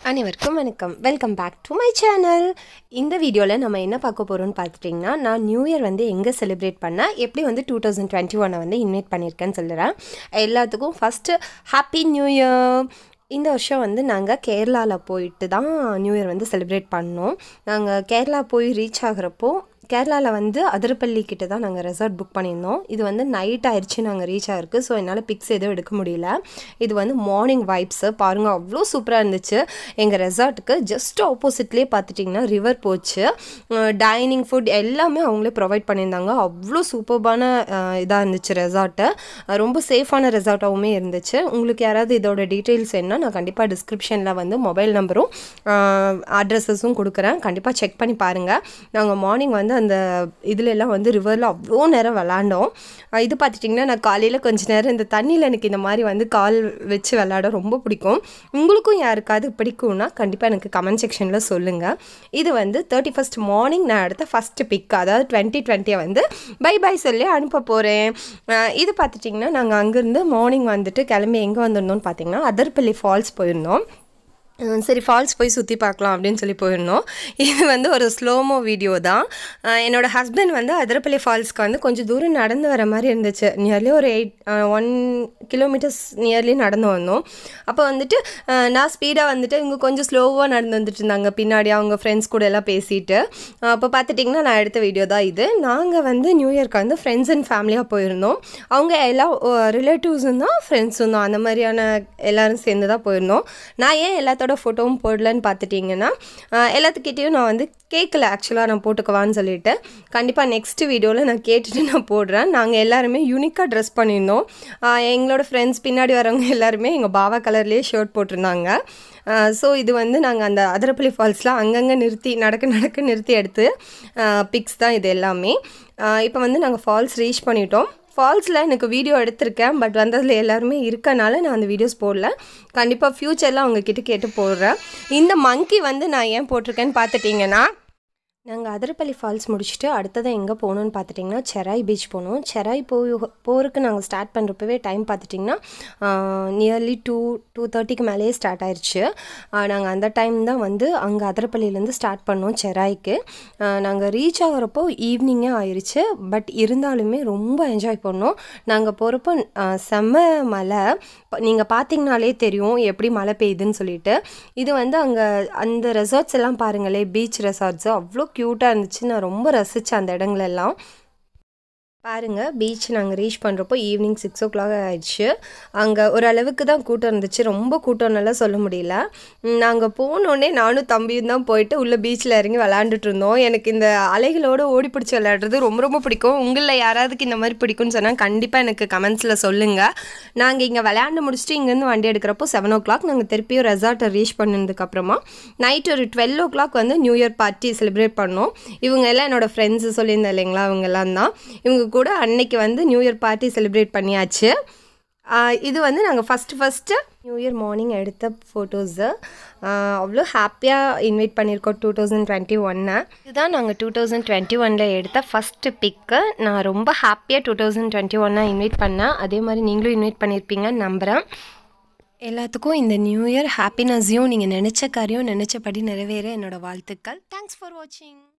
அனைவருக்கும் வணக்கம் welcome back to my channel இந்த வீடியோவில் நம்ம என்ன பார்க்க போகிறோம்னு பார்த்துட்டிங்கன்னா நான் நியூ இயர் வந்து எங்கே செலிப்ரேட் பண்ணேன் எப்படி வந்து டூ தௌசண்ட் டுவெண்ட்டி ஒனை வந்து இன்வைட் பண்ணியிருக்கேன்னு சொல்லுறேன் எல்லாத்துக்கும் ஃபஸ்ட்டு ஹாப்பி நியூ இயர் இந்த வருஷம் வந்து நாங்கள் கேரளாவில் போயிட்டு தான் நியூ இயர் வந்து செலிப்ரேட் பண்ணோம் நாங்கள் கேரளா போய் ரீச் ஆகிறப்போ கேரளாவில் வந்து அதிரப்பள்ளி கிட்ட தான் நாங்கள் ரெசார்ட் புக் பண்ணியிருந்தோம் இது வந்து நைட் ஆயிடுச்சு நாங்கள் ரீச் ஆகிருக்கு ஸோ என்னால் பிக்ஸ் எதுவும் எடுக்க முடியல இது வந்து மார்னிங் வைப்ஸு பாருங்கள் அவ்வளோ சூப்பராக இருந்துச்சு எங்கள் ரெசார்ட்டுக்கு ஜஸ்ட் ஆப்போசிட்லேயே பார்த்துட்டிங்கன்னா ரிவர் போச்சு டைனிங் ஃபுட் எல்லாமே அவங்களே ப்ரொவைட் பண்ணியிருந்தாங்க அவ்வளோ சூப்பர்பான இதாக இருந்துச்சு ரெசார்ட்டு ரொம்ப சேஃபான ரெசார்ட்டாகவுமே இருந்துச்சு உங்களுக்கு யாராவது இதோட டீட்டெயில்ஸ் என்ன நான் கண்டிப்பாக டிஸ்கிரிப்ஷனில் வந்து மொபைல் நம்பரும் அட்ரஸஸும் கொடுக்குறேன் கண்டிப்பாக செக் பண்ணி பாருங்கள் நாங்கள் மார்னிங் வந்து அந்த இதுல எல்லாம் வந்து ரிவரில் அவ்வளோ நேரம் விளாண்டோம் அஹ் இது பார்த்துட்டிங்கன்னா நான் காலையில் கொஞ்ச நேரம் இந்த தண்ணியில் எனக்கு இந்த மாதிரி வந்து கால் வச்சு விளாட ரொம்ப பிடிக்கும் உங்களுக்கும் யாருக்காவது பிடிக்கும்னா கண்டிப்பாக எனக்கு கமெண்ட் செக்ஷனில் சொல்லுங்கள் இது வந்து தேர்ட்டி ஃபஸ்ட் மார்னிங் நான் எடுத்த ஃபஸ்ட்டு பிக் அதாவது டுவெண்ட்டி டுவெண்ட்டியை வந்து பை பை சொல்லி அனுப்ப போகிறேன் இது பார்த்துட்டிங்கன்னா நாங்கள் அங்கேருந்து மார்னிங் வந்துட்டு கிளம்பி எங்கே வந்திருந்தோம்னு பார்த்தீங்கன்னா அதர்பள்ளி ஃபால்ஸ் போயிருந்தோம் அஹ் சரி ஃபால்ஸ் போய் சுற்றி பார்க்கலாம் அப்படின்னு சொல்லி போயிருந்தோம் இது வந்து ஒரு ஸ்லோமோ வீடியோ தான் அஹ் என்னோட ஹஸ்பண்ட் வந்து அதிரப்பள்ளி ஃபால்ஸ்க்கு வந்து கொஞ்சம் தூரம் நடந்து வர மாதிரி இருந்துச்சு நியர்லி ஒரு எயிட் ஒன் கிலோமீட்டர்ஸ் நியர்லி நடந்து வந்தோம் அப்போ வந்துட்டு அஹ் நான் ஸ்பீடாக வந்துட்டு இவங்க கொஞ்சம் ஸ்லோவாக நடந்து வந்துட்டு இருந்தாங்க பின்னாடி அவங்க ஃப்ரெண்ட்ஸ் கூட எல்லாம் பேசிட்டு அப்போ பார்த்துட்டிங்கன்னா நான் எடுத்த வீடியோ தான் இது நாங்கள் வந்து நியூ இயர்க்கு வந்து ஃப்ரெண்ட்ஸ் அண்ட் ஃபேமிலியாக போயிருந்தோம் அவங்க எல்லாம் ரிலேட்டிவ்ஸும் தான் ஃப்ரெண்ட்ஸும் தான் அந்த மாதிரியான எல்லாரும் சேர்ந்து தான் போயிருந்தோம் நான் ஏன் எல்லாத்தோட ஃபோட்டோவும் போடலன்னு பார்த்துட்டிங்கன்னா ஆஹ் எல்லாத்துக்கிட்டேயும் நான் வந்து கேட்கல ஆக்சுவலாக நான் போட்டுக்கவான்னு சொல்லிட்டு கண்டிப்பாக நெக்ஸ்ட் வீடியோவில் நான் கேட்டுட்டு நான் போடுறேன் நாங்கள் எல்லாருமே யூனிக்காக ட்ரெஸ் பண்ணியிருந்தோம் ஆஹ் எங்களோட ஃப்ரெண்ட்ஸ் பின்னாடி வரவங்க எல்லாருமே எங்கள் பாவா கலர்லேயே ஷர்ட் போட்டிருந்தாங்க ஸோ இது வந்து நாங்கள் அந்த அதிரப்பள்ளி ஃபால்ஸ்லாம் அங்கங்கே நிறுத்தி நடக்க நடக்க நிறுத்தி எடுத்து பிக்ஸ் தான் இது எல்லாமே இப்போ வந்து நாங்கள் ஃபால்ஸ் ரீச் பண்ணிட்டோம் ஃபால்ஸில் எனக்கு வீடியோ எடுத்திருக்கேன் பட் வந்ததில் எல்லாருமே இருக்கனால நான் அந்த வீடியோஸ் போடல கண்டிப்பாக ஃப்யூச்சரில் அவங்கக்கிட்ட கேட்டு போடுறேன் இந்த மங்கி வந்து நான் ஏன் போட்டிருக்கேன்னு பார்த்துட்டிங்கன்னா நாங்கள் அதிரப்பள்ளி ஃபால்ஸ் முடிச்சுட்டு அடுத்ததான் எங்கே போகணுன்னு பார்த்துட்டிங்கன்னா செராய் பீச் போனோம் செராய் போய் போகிறதுக்கு நாங்கள் ஸ்டார்ட் பண்ணுறப்பவே டைம் பார்த்துட்டிங்கன்னா நியர்லி டூ டூ தேர்ட்டிக்கு மேலேயே ஸ்டார்ட் ஆயிடுச்சு நாங்கள் அந்த டைம் தான் வந்து அங்கே அதிரப்பள்ளியிலேருந்து ஸ்டார்ட் பண்ணோம் செராய்க்கு நாங்கள் ரீச் ஆகிறப்போ ஈவினிங்கே ஆயிடுச்சு பட் இருந்தாலுமே ரொம்ப என்ஜாய் பண்ணோம் நாங்கள் போகிறப்போ செம்ம மழை நீங்கள் பார்த்தீங்கனாலே தெரியும் எப்படி மழை பெய்யுதுன்னு சொல்லிட்டு இது வந்து அங்கே அந்த ரெசார்ட்ஸ் எல்லாம் பாருங்களே பீச் ரெசார்ட்ஸு அவ்வளோ க்யூட்டாக இருந்துச்சு நான் ரொம்ப ரசித்தேன் அந்த இடங்களெல்லாம் பாருங்கள் பீச் நாங்கள் ரீச் பண்ணுறப்போ ஈவினிங் சிக்ஸ் ஓ கிளாக் ஆயிடுச்சு அங்கே ஓரளவுக்கு தான் கூட்டம் இருந்துச்சு ரொம்ப கூட்டம்னால சொல்ல முடியல நாங்கள் போனோடனே நானும் தம்பியும் தான் போயிட்டு உள்ளே பீச்சில் இறங்கி விளாண்டுட்டு இருந்தோம் எனக்கு இந்த அலைகளோடு ஓடி பிடிச்சி விளையாடுறது ரொம்ப ரொம்ப பிடிக்கும் உங்களில் யாராவதுக்கு இந்த மாதிரி பிடிக்கும்னு சொன்னால் கண்டிப்பாக எனக்கு கமெண்ட்ஸில் சொல்லுங்கள் நாங்கள் இங்கே விளையாண்டு முடிச்சுட்டு இங்கேருந்து வண்டி எடுக்கிறப்போ செவன் ஓ கிளாக் நாங்கள் திருப்பியும் ரெசார்ட்டை ரீச் பண்ணதுக்கப்புறமா நைட் ஒரு டுவெல் ஓ கிளாக் வந்து நியூ இயர் பார்ட்டி செலிப்ரேட் பண்ணோம் இவங்க எல்லாம் என்னோடய ஃப்ரெண்ட்ஸு சொல்லியிருந்தேன் இல்லைங்களா அவங்க எல்லாம் தான் இவங்க கூட அன்னைக்கு வந்து நியூ இயர் பார்ட்டி செலிப்ரேட் பண்ணியாச்சு இது வந்து நாங்கள் first first new year morning எடுத்த ஃபோட்டோஸு அவ்வளோ ஹாப்பியாக இன்வைட் பண்ணியிருக்கோம் டூ தௌசண்ட் டுவெண்ட்டி ஒன்னை இதுதான் நாங்கள் டூ தௌசண்ட் டுவெண்ட்டி ஒனில் எடுத்த ஃபஸ்ட்டு பிக்கு நான் ரொம்ப ஹாப்பியாக டூ தௌசண்ட் டுவெண்ட்டி ஒன்னாக இன்வைட் பண்ணேன் அதே மாதிரி நீங்களும் இன்வைட் பண்ணியிருப்பீங்கன்னு நம்புகிறேன் எல்லாத்துக்கும் இந்த நியூ இயர் ஹாப்பினஸையும் நீங்கள் நினச்ச காரியம் நினச்சபடி நிறைவேற என்னோடய வாழ்த்துக்கள் தேங்க்ஸ் ஃபார் வாட்சிங்